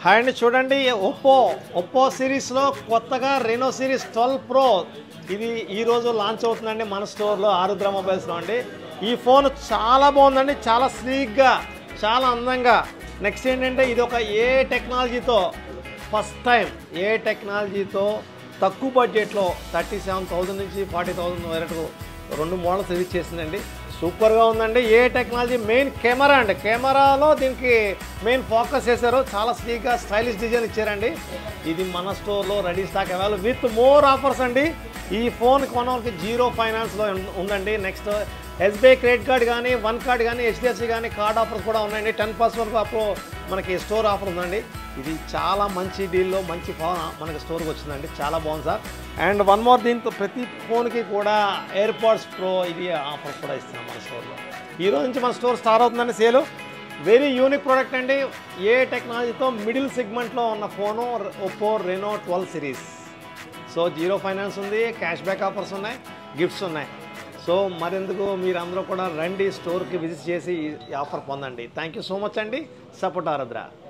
hi అండి చూడండి Oppo Oppo సిరీస్లో కొత్తగా రెనో సిరీస్ ట్వెల్వ్ ప్రో ఇది ఈరోజు లాంచ్ అవుతుందండి మన స్టోర్లో ఆరుద్ర మొబైల్స్లో అండి ఈ ఫోన్ చాలా బాగుందండి చాలా స్లీక్గా చాలా అందంగా నెక్స్ట్ ఏంటంటే ఇది ఒక ఏ టెక్నాలజీతో ఫస్ట్ టైం ఏ టెక్నాలజీతో తక్కువ బడ్జెట్లో థర్టీ సెవెన్ థౌజండ్ నుంచి ఫార్టీ థౌజండ్ వరకు రెండు మోడల్స్ రిలీజ్ చేసిందండి సూపర్గా ఉందండి ఏ టెక్నాలజీ మెయిన్ కెమెరా అండి కెమెరాలో దీనికి మెయిన్ ఫోకస్ చేశారు చాలా స్లీక్గా స్టైలిష్ డిజైన్ ఇచ్చారండి ఇది మన స్టోర్లో ready stock available with more offers అండి ఈ ఫోన్ కొనవాళ్ళకి జీరో ఫైనాన్స్లో ఉం- ఉందండి నెక్స్ట్ ఎస్బీఐ క్రెడిట్ కార్డ్ కానీ వన్ కార్డ్ కానీ హెచ్డిఎఫ్సి కానీ కార్డ్ ఆఫర్స్ కూడా ఉన్నాయండి టెన్ పర్సెంట్ వరకు అప్పుడు మనకి స్టోర్ ఆఫర్ ఉందండి ఇది చాలా మంచి డీల్లో మంచి ఫోన్ మనకి స్టోర్కి వచ్చిందండి చాలా బాగుంది సార్ అండ్ వన్ మోర్ దీంతో ప్రతి ఫోన్కి కూడా ఎయిర్పాడ్స్ ప్రో ఇది ఆఫర్ కూడా ఇస్తున్నాం మన స్టోర్లో ఈ రోజు నుంచి మన స్టోర్ స్టార్ట్ అవుతుందండి సేలు వెరీ యూనిక్ ప్రోడక్ట్ అండి ఏ టెక్నాలజీతో మిడిల్ సెగ్మెంట్లో ఉన్న phone Oppo Reno twelve series so zero finance ఉంది క్యాష్ బ్యాక్ ఆఫర్స్ ఉన్నాయి గిఫ్ట్స్ ఉన్నాయి సో మరెందుకు మీరు అందరూ కూడా రండి స్టోర్కి విజిట్ చేసి ఈ ఆఫర్ పొందండి థ్యాంక్ యూ సో మచ్ అండి సపోర్ట్ ఆరుద్ర